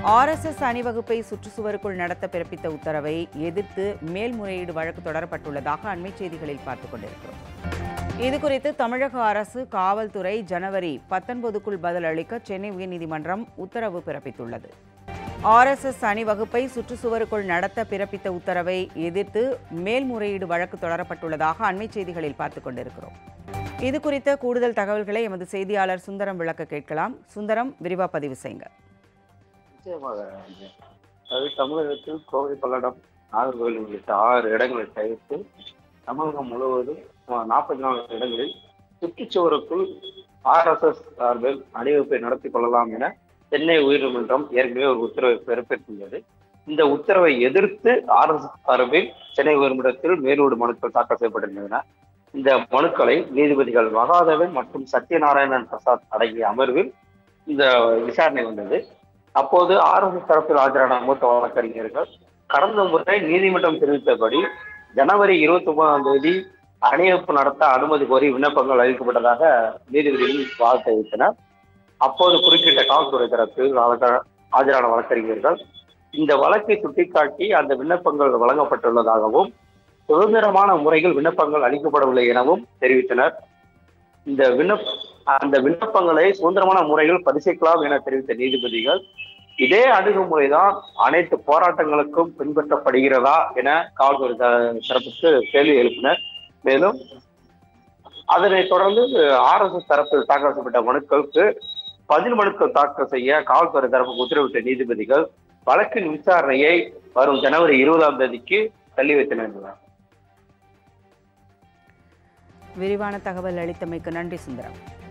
RSS அணிவகுப்பை சுற்றுச்சுவருக்குள் நடத்த பிறப்பித்த உத்தரவை எதிர்த்து மேல்முறையீடு வழக்கு தொடரப்பட்டுள்ளதாக அண்மை செய்திகளில் பார்த்துக் கொண்டிருக்கிறோம் இதுகுறித்து தமிழக அரசு காவல்துறை ஜனவரி பத்தொன்பதுக்குள் பதிலளிக்க சென்னை உயர்நீதிமன்றம் உத்தரவு பிறப்பித்துள்ளது ஆர்எஸ்எஸ் அணிவகுப்பை சுற்றுச்சுவருக்குள் நடத்த பிறப்பித்த உத்தரவை எதிர்த்து மேல்முறையீடு வழக்கு தொடரப்பட்டுள்ளதாக அண்மை செய்திகளில் பார்த்துக் கொண்டிருக்கிறோம் இது குறித்த கூடுதல் தகவல்களை எமது செய்தியாளர் சுந்தரம் விளக்க கேட்கலாம் சுந்தரம் விரிவா பதிவு செய்யுங்க நிச்சயமாக ஐயா. அதாவது தமிழகத்தில் கோவை பல்லடம் நாகர்கோவில் உள்ளிட்ட ஆறு இடங்களை தவிர்த்து தமிழகம் முழுவதும் நாற்பத்தி நாலு இடங்களில் சுற்றுச்சுவருக்குள் ஆர்எஸ்எஸ் சார்பில் அணிவகுப்பை நடத்தி கொள்ளலாம் என சென்னை உயர்நீதிமன்றம் ஏற்கனவே ஒரு உத்தரவை பிறப்பித்துள்ளது இந்த உத்தரவை எதிர்த்து ஆர்எஸ்எஸ் சார்பில் சென்னை உயர்நீதிமன்றத்தில் மேலோடு மனுக்கள் தாக்கல் செய்யப்பட்டிருந்தன இந்த மனுக்களை நீதிபதிகள் மகாதேவன் மற்றும் சத்யநாராயணன் பிரசாத் அடங்கிய அமர்வில் இந்த விசாரணை வந்தது அப்போது ஆர்எஸ்எஸ் தரப்பில் ஆஜரான மூத்த வழக்கறிஞர்கள் கடந்த முறை நீதிமன்றம் தெரிவித்தபடி ஜனவரி இருபத்தி ஒன்பதாம் தேதி அணிவகுப்பு நடத்த அனுமதி கோரி விண்ணப்பங்கள் அளிக்கப்பட்டதாக நீதிபதிகள் வாத தெரிவித்தனர் அப்போது குறுக்கிட்ட காவல்துறை தரப்பில் வழக்க- ஆஜரான வழக்கறிஞர்கள் இந்த வழக்கை சுட்டிக்காட்டி அந்த விண்ணப்பங்கள் வழங்கப்பட்டுள்ளதாகவும் சுதந்திரமான முறையில் விண்ணப்பங்கள் அளிக்கப்படவில்லை எனவும் தெரிவித்தனர் இந்த விண்ணப்ப அந்த விண்ணப்பங்களை சுதந்திரமான முறையில் பரிசீலிக்கலாம் என தெரிவித்த நீதிபதிகள் இதே அணுகுமுறைதான் அனைத்து போராட்டங்களுக்கும் பின்பற்றப்படுகிறதா என காவல்துறை த- தரப்புக்கு கேள்வி எழுப்பினர் மேலும் அதனைத் தொடர்ந்து ஆர்எஸ்எஸ் தரப்பில் தாக்கல் செய்யப்பட்ட மனுக்களுக்கு பதில் மனுக்கள் தாக்கல் செய்ய காவல்துறை தரப்புக்கு உத்தரவிட்ட நீதிபதிகள் வழக்கின் விசாரணையை வரும் ஜனவரி இருபதாம் தேதிக்கு தள்ளி வைத்தனர் விரிவான தகவல் அளித்தமைக்கு நன்றி சுந்தரம்